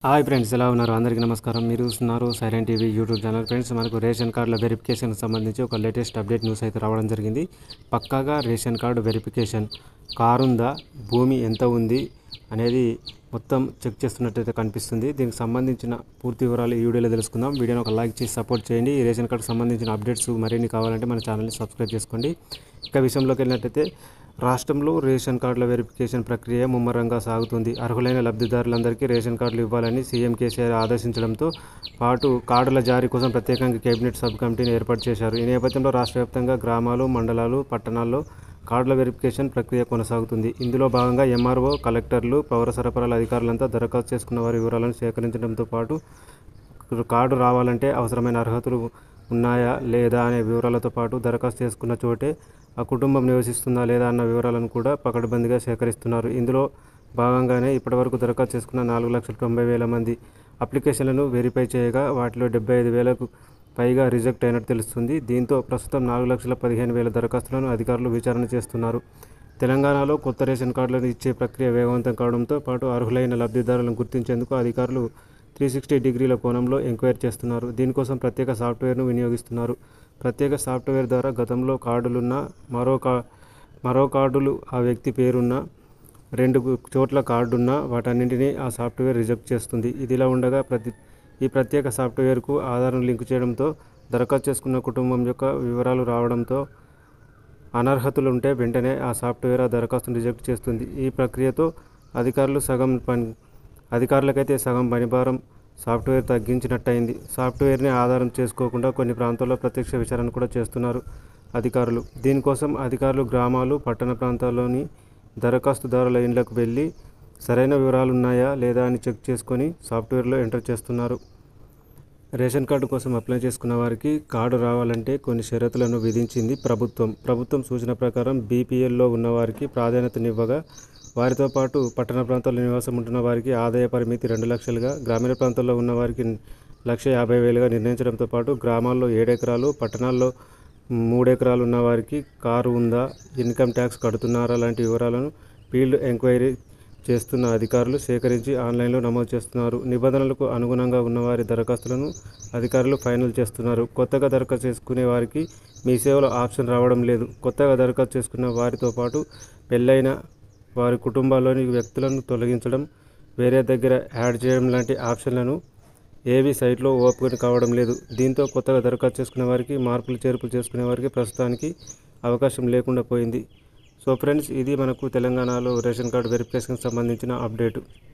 hi friends ఎలా ఉన్నారు అందరికీ నమస్కారం మీరు చూస్తున్నారు silent TV YouTube channel friends మనకు రేషన్ కార్డుల వెరిఫికేషన్కి సంబంధించి ఒక లేటెస్ట్ అప్డేట్ న్యూస్ అయితే రావడం జరిగింది పక్కాగా రేషన్ కార్డు వెరిఫికేషన్ కారు ఉందా భూమి ఎంత ఉంది అనేది మొత్తం చెక్ చేస్తున్నట్టయితే కనిపిస్తుంది దీనికి సంబంధించిన పూర్తి వివరాలు ఈ వీడియోలో తెలుసుకుందాం వీడియోని ఒక లైక్ చేసి సపోర్ట్ చేయండి ఈ రేషన్ కార్డుకు సంబంధించిన అప్డేట్స్ మరిన్ని కావాలంటే మన ఛానల్ని సబ్స్క్రైబ్ చేసుకోండి ఇక విషయంలోకి వెళ్ళినట్టయితే రాష్ట్రంలో రేషన్ కార్డుల వెరిఫికేషన్ ప్రక్రియ ముమ్మరంగా సాగుతుంది అర్హులైన లబ్ధిదారులందరికీ రేషన్ కార్డులు ఇవ్వాలని సీఎం కేసీఆర్ ఆదేశించడంతో పాటు కార్డుల జారీ కోసం ప్రత్యేకంగా కేబినెట్ సబ్ కమిటీని ఏర్పాటు చేశారు ఈ నేపథ్యంలో రాష్ట్ర వ్యాప్తంగా గ్రామాలు మండలాలు పట్టణాల్లో కార్డుల వెరిఫికేషన్ ప్రక్రియ కొనసాగుతుంది ఇందులో భాగంగా ఎంఆర్ఓ కలెక్టర్లు పౌర సరఫరాల అధికారులంతా దరఖాస్తు చేసుకున్న వారి వివరాలను సేకరించడంతో పాటు కార్డు రావాలంటే అవసరమైన అర్హతలు ఉన్నాయా లేదా అనే వివరాలతో పాటు దరఖాస్తు చేసుకున్న చోటే ఆ కుటుంబం నివసిస్తుందా లేదా అన్న వివరాలను కూడా పకడ్బందీగా సేకరిస్తున్నారు ఇందులో భాగంగానే ఇప్పటివరకు దరఖాస్తు చేసుకున్న నాలుగు లక్షల తొంభై వేల మంది అప్లికేషన్లను వెరిఫై చేయగా వాటిలో డెబ్బై ఐదు వేలకు పైగా రిజెక్ట్ అయినట్టు తెలుస్తుంది దీంతో ప్రస్తుతం నాలుగు లక్షల పదిహేను వేల దరఖాస్తులను అధికారులు విచారణ చేస్తున్నారు తెలంగాణలో కొత్త రేషన్ కార్డులను ఇచ్చే ప్రక్రియ వేగవంతం కావడంతో పాటు అర్హులైన లబ్ధిదారులను గుర్తించేందుకు అధికారులు త్రీ సిక్స్టీ డిగ్రీల కోణంలో ఎంక్వైరీ చేస్తున్నారు దీనికోసం ప్రత్యేక సాఫ్ట్వేర్ను వినియోగిస్తున్నారు ప్రత్యేక సాఫ్ట్వేర్ ద్వారా గతంలో కార్డులున్న మరో కా మరో కార్డులు ఆ వ్యక్తి పేరున్న రెండు చోట్ల కార్డున్న వాటన్నింటినీ ఆ సాఫ్ట్వేర్ రిజెక్ట్ చేస్తుంది ఇదిలా ఉండగా ప్రతి ఈ ప్రత్యేక సాఫ్ట్వేర్కు ఆధార్ను లింక్ చేయడంతో దరఖాస్తు చేసుకున్న కుటుంబం యొక్క వివరాలు రావడంతో అనర్హతలు ఉంటే వెంటనే ఆ సాఫ్ట్వేర్ ఆ దరఖాస్తును రిజెక్ట్ చేస్తుంది ఈ ప్రక్రియతో అధికారులు సగం పని అధికారులకైతే సగం పనిభారం సాఫ్ట్వేర్ తగ్గించినట్టయింది సాఫ్ట్వేర్ని ఆధారం చేసుకోకుండా కొన్ని ప్రాంతాల్లో ప్రత్యక్ష విచారణ కూడా చేస్తున్నారు అధికారులు దీనికోసం అధికారులు గ్రామాలు పట్టణ ప్రాంతాల్లోని దరఖాస్తుదారుల ఇండ్లకు వెళ్ళి సరైన వివరాలు ఉన్నాయా లేదా అని చెక్ చేసుకొని సాఫ్ట్వేర్లో ఎంటర్ చేస్తున్నారు రేషన్ కార్డు కోసం అప్లై చేసుకున్న వారికి కార్డు రావాలంటే కొన్ని షరతులను విధించింది ప్రభుత్వం ప్రభుత్వం సూచన ప్రకారం బీపీఎల్లో ఉన్నవారికి ప్రాధాన్యతనివ్వగా వారితో పాటు పట్టణ ప్రాంతాల్లో నివాసం ఉంటున్న వారికి ఆదాయ పరిమితి రెండు లక్షలుగా గ్రామీణ ప్రాంతాల్లో ఉన్న వారికి లక్ష యాభై వేలుగా నిర్ణయించడంతో పాటు గ్రామాల్లో ఏడెకరాలు పట్టణాల్లో మూడెకరాలు ఉన్న వారికి కారు ఉందా ఇన్కమ్ ట్యాక్స్ కడుతున్నారా లాంటి వివరాలను ఫీల్డ్ ఎంక్వైరీ చేస్తున్న అధికారులు సేకరించి ఆన్లైన్లో నమోదు చేస్తున్నారు నిబంధనలకు అనుగుణంగా ఉన్నవారి దరఖాస్తులను అధికారులు ఫైనల్ చేస్తున్నారు కొత్తగా దరఖాస్తు చేసుకునే వారికి మీ సేవలో ఆప్షన్ రావడం లేదు కొత్తగా దరఖాస్తు చేసుకున్న వారితో పాటు పెళ్ళైన వారి కుటుంబాల్లోని వ్యక్తులను తొలగించడం వేరే దగ్గర యాడ్ చేయడం లాంటి ఆప్షన్లను ఏవి సైట్లో ఓపెన్ కావడం లేదు దీంతో కొత్తగా దరఖాస్తు చేసుకునే వారికి మార్పులు చేర్పులు చేసుకునే వారికి ప్రస్తుతానికి అవకాశం లేకుండా పోయింది సో ఫ్రెండ్స్ ఇది మనకు తెలంగాణలో రేషన్ కార్డు వెరిఫికేషన్కి సంబంధించిన అప్డేటు